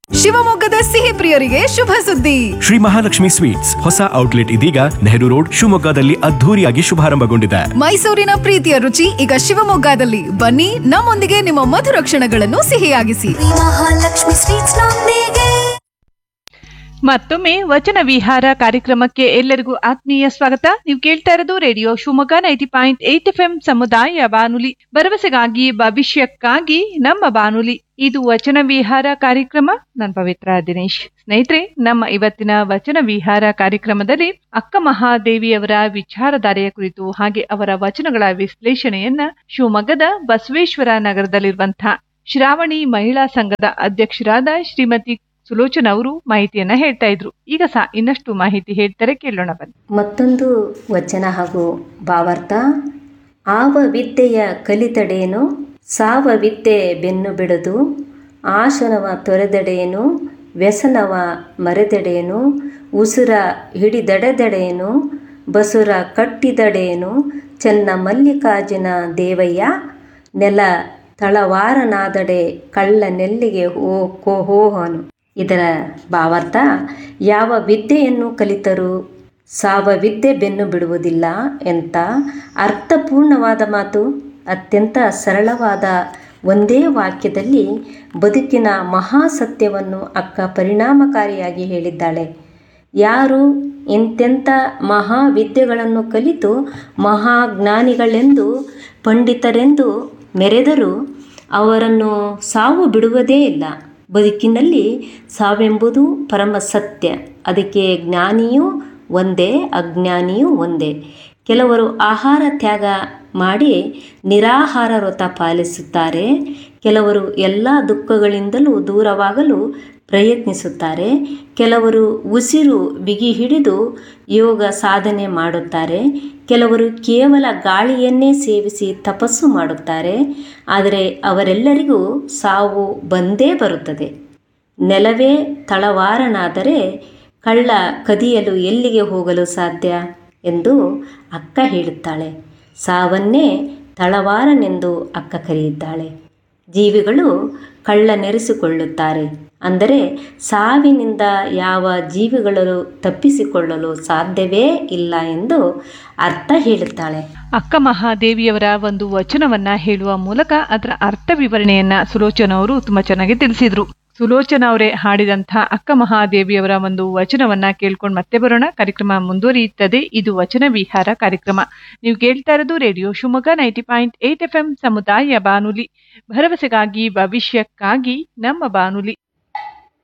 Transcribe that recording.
ಶಿವಮೊಗ್ಗದ ಸಿಹಿ ಪ್ರಿಯರಿಗೆ ಶುಭ ಸುದ್ದಿ ಶ್ರೀ ಮಹಾಲಕ್ಷ್ಮಿ ಸ್ವೀಟ್ಸ್ ಹೊಸ ಔಟ್ಲೆಟ್ ಇದೀಗ ನೆಹರು ರೋಡ್ ಶಿವಮೊಗ್ಗದಲ್ಲಿ ಅದ್ಧೂರಿಯಾಗಿ ಶುಭಾರಂಭಗೊಂಡಿದೆ ಮೈಸೂರಿನ ಪ್ರೀತಿಯ ರುಚಿ ಈಗ ಶಿವಮೊಗ್ಗದಲ್ಲಿ ಬನ್ನಿ ನಮ್ಮೊಂದಿಗೆ ನಿಮ್ಮ ಮಧುರ ಕ್ಷಣಗಳನ್ನು ಸಿಹಿಯಾಗಿಸಿ ಶ್ರೀ ಮಹಾಲಕ್ಷ್ಮಿ ಸ್ವೀಟ್ಸ್ ನೊಂದಿಗೆ ಮತ್ತೊಮ್ಮೆ ವಚನ ವಿಹಾರ ಕಾರ್ಯಕ್ರಮಕ್ಕೆ ಎಲ್ಲರಿಗೂ ಆತ್ಮೀಯ ಸ್ವಾಗತ ನೀವು ಕೇಳ್ತಾ ಇರೋದು radio Shivamogga ninety point eight F M ಸಮುದಾಯ ಬಾನುಲಿ ಭರವಸೆಗಾಗಿ ಭವಿಷ್ಯಕ್ಕಾಗಿ ನಮ್ಮ ಬಾನುಲಿ ಇದು ವಚನ ವಿಹಾರ ಕಾರ್ಯಕ್ರಮ ನಾನು ಪವಿತ್ರ ದಿನೇಶ್ ಸ್ನೇಹಿತರೆ ನಮ್ಮ ಇವತ್ತಿನ ವಚನ ವಿಹಾರ ಕಾರ್ಯಕ್ರಮದಲ್ಲಿ ಅಕ್ಕ ಮಹಾದೇವಿಯವರ ವಿಚಾರಧಾರೆಯ ಕುರಿತು ಹಾಗೆ ಅವರ ವಚನಗಳ ವಿಶ್ಲೇಷಣೆಯನ್ನ ಶಿವಮೊಗ್ಗದ ಬಸವೇಶ್ವರ ನಗರದಲ್ಲಿರುವಂತಹ ಶ್ರಾವಣಿ ಮಹಿಳಾ ಸಂಘದ ಅಧ್ಯಕ್ಷರಾದ ಶ್ರೀಮತಿ ಸುಲೋಚನ ಅವರು ಮಾಹಿತಿಯನ್ನ ಹೇಳ್ತಾ ಇದ್ರು ಈಗ ಸಹ ಇನ್ನಷ್ಟು ಮಾಹಿತಿ ಹೇಳ್ತಾರೆ ಕೇಳೋಣ ಬನ್ನಿ ಮತ್ತೊಂದು ವಚನ ಹಾಗೂ ಭಾವಾರ್ಥ ಆವ ವಿದ್ಯೆಯ ಕಲಿತಡೇನು ಸಾವ ವಿದ್ಯೆ ಬೆನ್ನು ಬಿಡದು ಆಶನವ ತೊರೆದಡೇನು ವ್ಯಸನವ ಮರೆದಡೇನು ಉಸುರ ಹಿಡಿದಡೆದಡೇನು ಬಸುರ ಕಟ್ಟಿದಡೇನು ಚೆನ್ನ ಮಲ್ಲಿಕಾರ್ಜುನ ದೇವಯ್ಯ ನೆಲ ತಳವಾರನಾದಡೆ ಕಳ್ಳ ನೆಲ್ಲಿಗೆ ಹೋ ಕೋ ಹೋಹನು ಇದರ ಭಾವಾರ್ಥ ಯಾವ ವಿದ್ಯೆಯನ್ನು ಕಲಿತರೂ ಸಾವ ವಿದ್ಯೆ ಬೆನ್ನು ಬಿಡುವುದಿಲ್ಲ ಎಂತ ಅರ್ಥಪೂರ್ಣವಾದ ಮಾತು ಅತ್ಯಂತ ಸರಳವಾದ ಒಂದೇ ವಾಕ್ಯದಲ್ಲಿ ಬದುಕಿನ ಮಹಾಸತ್ಯವನ್ನು ಅಕ್ಕ ಪರಿಣಾಮಕಾರಿಯಾಗಿ ಹೇಳಿದ್ದಾಳೆ ಯಾರು ಇಂತೆಂಥ ಮಹಾವಿದ್ಯೆಗಳನ್ನು ಕಲಿತು ಮಹಾಜ್ಞಾನಿಗಳೆಂದು ಪಂಡಿತರೆಂದು ಮೆರೆದರೂ ಅವರನ್ನು ಸಾವು ಬಿಡುವುದೇ ಇಲ್ಲ ಬದುಕಿನಲ್ಲಿ ಸಾವೆಂಬುದು ಪರಮ ಸತ್ಯ ಅದಕ್ಕೆ ಜ್ಞಾನಿಯೂ ಒಂದೇ ಅಜ್ಞಾನಿಯೂ ಒಂದೇ ಕೆಲವರು ಆಹಾರ ತ್ಯಾಗ ಮಾಡಿ ನಿರಾಹಾರ ವ್ರತ ಪಾಲಿಸುತ್ತಾರೆ ಕೆಲವರು ಎಲ್ಲ ದುಃಖಗಳಿಂದಲೂ ದೂರವಾಗಲು ಪ್ರಯತ್ನಿಸುತ್ತಾರೆ ಕೆಲವರು ಉಸಿರು ಬಿಗಿ ಹಿಡಿದು ಯೋಗ ಸಾಧನೆ ಮಾಡುತ್ತಾರೆ ಕೆಲವರು ಕೇವಲ ಗಾಳಿಯನ್ನೇ ಸೇವಿಸಿ ತಪಸ್ಸು ಮಾಡುತ್ತಾರೆ ಆದರೆ ಅವರೆಲ್ಲರಿಗೂ ಸಾವು ಬಂದೇ ಬರುತ್ತದೆ ನೆಲವೇ ತಳವಾರನಾದರೆ ಕಳ್ಳ ಕದಿಯಲು ಎಲ್ಲಿಗೆ ಹೋಗಲು ಸಾಧ್ಯ ಎಂದು ಅಕ್ಕ ಹೇಳುತ್ತಾಳೆ ಸಾವನ್ನೇ ತಳವಾರನೆಂದು ಅಕ್ಕ ಕರೆಯುತ್ತಾಳೆ ಜೀವಿಗಳು ಕಳ್ಳನೆರೆಸಿಕೊಳ್ಳುತ್ತಾರೆ ಅಂದರೆ ಸಾವಿನಿಂದ ಯಾವ ಜೀವಿಗಳು ತಪ್ಪಿಸಿಕೊಳ್ಳಲು ಸಾಧ್ಯವೇ ಇಲ್ಲ ಎಂದು ಅರ್ಥ ಹೇಳುತ್ತಾಳೆ ಅಕ್ಕ ಮಹಾದೇವಿಯವರ ಒಂದು ವಚನವನ್ನ ಹೇಳುವ ಮೂಲಕ ಅದರ ಅರ್ಥ ವಿವರಣೆಯನ್ನ ಸುಲೋಚನ ಅವರು ತುಂಬಾ ಚೆನ್ನಾಗಿ ತಿಳಿಸಿದ್ರು ಸುಲೋಚನ ಅವರೇ ಹಾಡಿದಂತಹ ಅಕ್ಕ ಮಹಾದೇವಿಯವರ ಒಂದು ವಚನವನ್ನ ಕೇಳ್ಕೊಂಡು ಮತ್ತೆ ಬರೋಣ ಕಾರ್ಯಕ್ರಮ ಮುಂದುವರಿಯುತ್ತದೆ ಇದು ವಚನ ವಿಹಾರ ಕಾರ್ಯಕ್ರಮ ನೀವು ಕೇಳ್ತಾ ಇರೋದು radio Shivamogga ninety point eight F M ಸಮುದಾಯ ಬಾನುಲಿ ಭರವಸೆಗಾಗಿ ಭವಿಷ್ಯಕ್ಕಾಗಿ ನಮ್ಮ ಬಾನುಲಿ